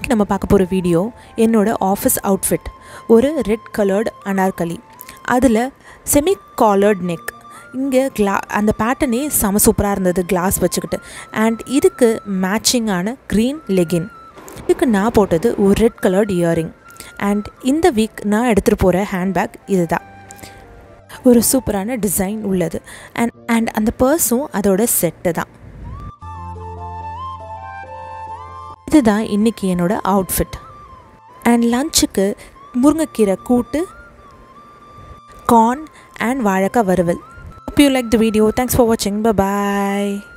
இன்றைக்கி நம்ம பார்க்க போகிற வீடியோ என்னோடய ஆஃபீஸ் அவுட்ஃபிட் ஒரு ரெட் கலர்டு அனார்கலி அதில் செமி காலர்ட் நெக் இங்கே கிளா அந்த பேட்டர்னே செம சூப்பராக இருந்தது கிளாஸ் வச்சுக்கிட்டு அண்ட் இதுக்கு மேட்சிங்கான க்ரீன் லெகின் இதுக்கு நான் போட்டது ஒரு ரெட் கலர்ட் இயரிங் அண்ட் இந்த வீக் நான் எடுத்துகிட்டு போகிற ஹேண்ட்பேக் இதுதான் ஒரு சூப்பரான டிசைன் உள்ளது அண்ட் அண்ட் அந்த பர்ஸும் அதோட செட்டு தான் இதுதான் இன்றைக்கி என்னோட அவுட்ஃபிட் அண்ட் லஞ்சுக்கு முருங்கைக்கீரை கூட்டு கார்ன் அண்ட் வாழைக்காய் வறுவல் hope you like the video thanks for watching bye bye